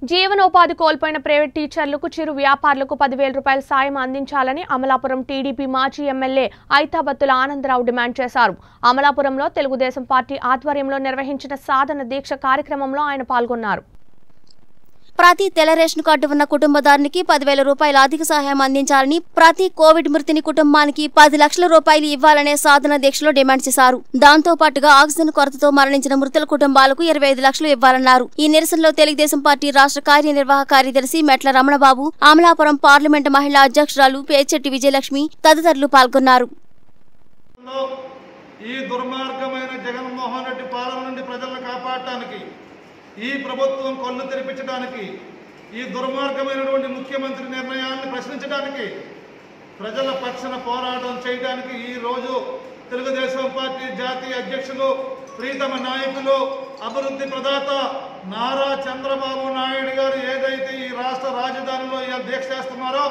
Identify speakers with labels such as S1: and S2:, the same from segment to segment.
S1: జీవనోపాధి కోల్పోయిన ప్రైవేట్ టీచర్లకు చిరు వ్యాపారులకు పదివేల రూపాయల సాయం అందించాలని అమలాపురం టీడీపీ మాజీ ఎమ్మెల్యే ఐతాబత్తుల ఆనందరావు డిమాండ్ చేశారు అమలాపురంలో తెలుగుదేశం పార్టీ ఆధ్వర్యంలో నిర్వహించిన సాధన దీక్ష కార్యక్రమంలో ఆయన పాల్గొన్నారు
S2: ప్రతి తెల్ల రేషన్ కార్డు ఉన్న కుటుంబదారునికి పదివేల రూపాయల ఆర్థిక సహాయం అందించాలని ప్రతి కోవిడ్ మృతిని కుటుంబానికి పది లక్షల రూపాయలు ఇవ్వాలనే సాధన దీక్షలో డిమాండ్ చేశారు దాంతో పాటుగా ఆక్సిజన్ కొరతతో మరణించిన మృతుల కుటుంబాలకు ఇరవై ఐదు లక్షలు ఇవ్వాలన్నారు ఈ నిరసనలో తెలుగుదేశం పార్టీ రాష్ట్ర కార్యనిర్వాహక కార్యదర్శి మెట్ల రమణబాబు అమలాపురం పార్లమెంటు మహిళా అధ్యక్షురాలు పేచెట్టి విజయలక్ష్మి తదితరులు పాల్గొన్నారు
S3: లో ఈ దుర్మార్గమైన జగన్మోహన్ రెడ్డి పాలన నుండి ప్రజలను కాపాడటానికి ఈ ప్రభుత్వం కళ్ళు తెరిపించడానికి ఈ దుర్మార్గమైనటువంటి ముఖ్యమంత్రి నిర్ణయాన్ని ప్రశ్నించడానికి ప్రజల పక్షన పోరాటం చేయడానికి ఈ రోజు తెలుగుదేశం పార్టీ జాతీయ అధ్యక్షులు ప్రీతమ నాయకులు అభివృద్ధి ప్రదాత నారా చంద్రబాబు నాయుడు గారు ఏదైతే ఈ రాష్ట్ర రాజధానిలో ఇలా దీక్ష చేస్తున్నారో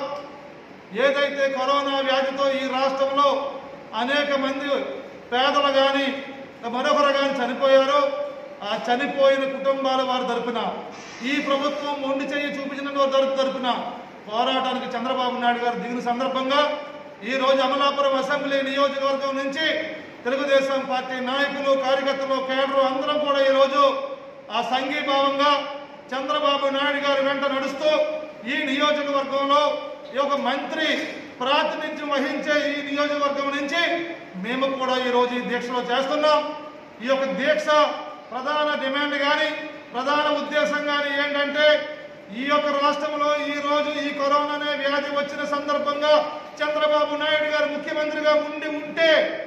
S3: ఏదైతే కరోనా వ్యాధితో ఈ రాష్ట్రంలో అనేక మంది పేదలు కానీ మరొకరు కానీ చనిపోయారో ఆ చనిపోయిన కుటుంబాల వారి తరపున ఈ ప్రభుత్వం మొండి చెయ్యి చూపించిన వారి తరపు తరపున పోరాటానికి చంద్రబాబు నాయుడు గారు దిగిన సందర్భంగా ఈ రోజు అమలాపురం అసెంబ్లీ నియోజకవర్గం నుంచి తెలుగుదేశం పార్టీ నాయకులు కార్యకర్తలు కేడరు అందరం కూడా ఈరోజు ఆ సంఘీభావంగా చంద్రబాబు నాయుడు గారి వెంట నడుస్తూ ఈ నియోజకవర్గంలో ఈ యొక్క మంత్రి ప్రాతినిధ్యం వహించే ఈ నియోజకవర్గం నుంచి మేము కూడా ఈ రోజు ఈ దీక్షలో చేస్తున్నాం ఈ యొక్క దీక్ష ప్రధాన డిమాండ్ కానీ ప్రధాన ఉద్దేశం కానీ ఏంటంటే ఈ యొక్క రాష్ట్రంలో ఈ రోజు ఈ కరోనా అనే వ్యాధి వచ్చిన సందర్భంగా చంద్రబాబు నాయుడు గారు ముఖ్యమంత్రిగా ఉండి ఉంటే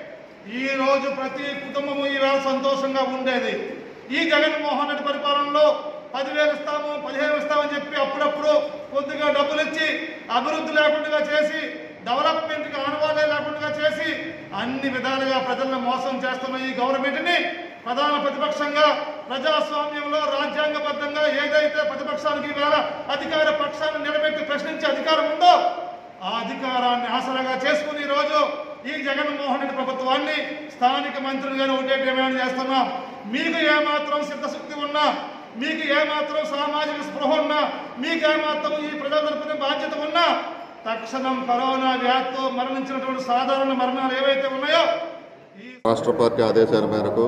S3: ఈ రోజు ప్రతి కుటుంబము ఈవేళ సంతోషంగా ఉండేది ఈ జగన్మోహన్ రెడ్డి పరిపాలనలో పదివేలు ఇస్తాము పదిహేను ఇస్తామని చెప్పి అప్పుడప్పుడు కొద్దిగా డబ్బులు ఇచ్చి అభివృద్ధి లేకుండా చేసి డెవలప్మెంట్కి ఆనవాలే లేకుండా చేసి అన్ని విధాలుగా ప్రజలను మోసం చేస్తున్న ఈ గవర్నమెంట్ని ప్రధాన ప్రతిపక్షంగా ప్రజాస్వామ్యంలో రాజ్యాంగబద్ధంగా ఏదైతే ప్రతిపక్షానికి ఈవేళ అధికార పక్షాన్ని నిలబెట్టి ప్రశ్నించే అధికారం ఉందో ఆ అధికారాన్ని ఆసరాగా చేసుకుని ఈ రోజు ఈ జగన్మోహన్ రెడ్డి ప్రభుత్వాన్ని స్థానిక మంత్రులుగానే ఒకటే డిమాండ్ చేస్తున్నాం మీకు ఏమాత్రం సిద్ధశక్తి ఉన్నా మీకు ఏమాత్రం సామాజిక స్పృహ ఉన్నా మీకు ఏమాత్రం ఈ ప్రజల తరపున బాధ్యత ఉన్నా తక్షణం కరోనా వ్యాధితో మరణించినటువంటి సాధారణ మరణాలు ఏవైతే ఉన్నాయో ఈ
S4: రాష్ట్ర పార్టీ ఆదేశాల మేరకు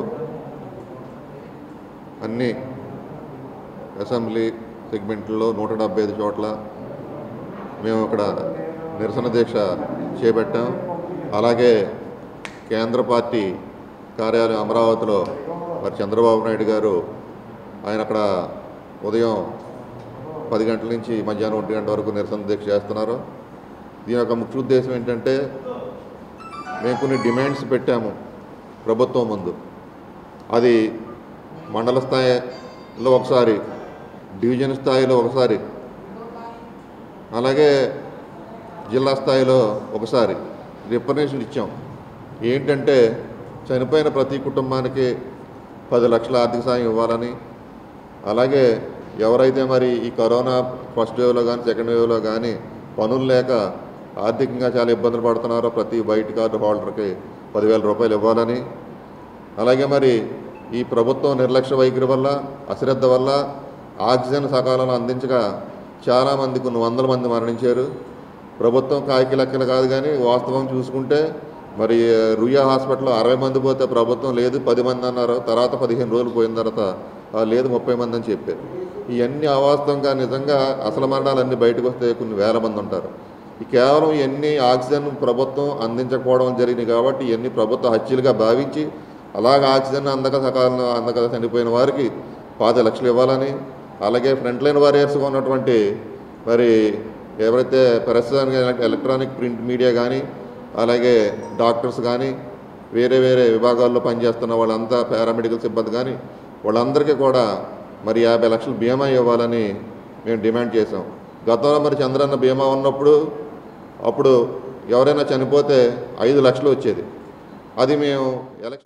S4: అన్ని అసెంబ్లీ సెగ్మెంట్లో నూట డెబ్బై ఐదు చోట్ల మేము ఇక్కడ నిరసన దీక్ష చేపట్టాం అలాగే కేంద్ర పార్టీ కార్యాలయం అమరావతిలో మరి చంద్రబాబు నాయుడు గారు ఆయన అక్కడ ఉదయం పది గంటల నుంచి మధ్యాహ్నం ఒంటి గంట వరకు నిరసన దీక్ష చేస్తున్నారు దీని యొక్క ముఖ్య ఉద్దేశం ఏంటంటే మేము కొన్ని డిమాండ్స్ పెట్టాము ప్రభుత్వం ముందు అది మండల స్థాయిలో ఒకసారి డివిజన్ స్థాయిలో ఒకసారి అలాగే జిల్లా స్థాయిలో ఒకసారి రిప్రజెంటేషన్ ఇచ్చాం ఏంటంటే చనిపోయిన ప్రతి కుటుంబానికి పది లక్షల ఆర్థిక సాయం ఇవ్వాలని అలాగే ఎవరైతే మరి ఈ కరోనా ఫస్ట్ వేవ్లో కానీ సెకండ్ వేవ్లో కానీ పనులు లేక ఆర్థికంగా చాలా ఇబ్బందులు పడుతున్నారో ప్రతి వైట్ కార్డు హోల్డర్కి పదివేల రూపాయలు ఇవ్వాలని అలాగే మరి ఈ ప్రభుత్వం నిర్లక్ష్య వైఖరి వల్ల అశ్రద్ధ వల్ల ఆక్సిజన్ సకాలంలో అందించక చాలామంది కొన్ని వందల మంది మరణించారు ప్రభుత్వం కాయకి లెక్కలు కాదు కానీ వాస్తవం చూసుకుంటే మరి రుయా హాస్పిటల్లో అరవై మంది పోతే ప్రభుత్వం లేదు పది మంది అన్నారు తర్వాత పదిహేను రోజులు పోయిన తర్వాత "ఆ, లేదు ముప్పై మంది అని చెప్పారు ఇవన్నీ అవాస్తవంగా నిజంగా అసలు మరణాలు అన్నీ బయటకు వస్తే కొన్ని వేల మంది ఉంటారు ఈ కేవలం ఇవన్నీ ఆక్సిజన్ ప్రభుత్వం అందించకపోవడం జరిగింది కాబట్టి ఇవన్నీ ప్రభుత్వ హత్యలుగా భావించి అలాగ ఆక్సిజన్ అందక సకాలంలో అందక చనిపోయిన వారికి పాతి లక్షలు ఇవ్వాలని అలాగే ఫ్రంట్ లైన్ వారియర్స్గా ఉన్నటువంటి మరి ఎవరైతే ప్రెస్ కానీ ఎలక్ట్రానిక్ ప్రింట్ మీడియా కానీ అలాగే డాక్టర్స్ కానీ వేరే వేరే విభాగాల్లో పనిచేస్తున్న వాళ్ళంతా పారామెడికల్ సిబ్బంది కానీ వాళ్ళందరికీ కూడా మరి యాభై లక్షలు బీమా ఇవ్వాలని మేము డిమాండ్ చేసాం గతంలో మరి చంద్రన్న బీమా ఉన్నప్పుడు అప్పుడు ఎవరైనా చనిపోతే ఐదు లక్షలు వచ్చేది అది మేము ఎలక్షన్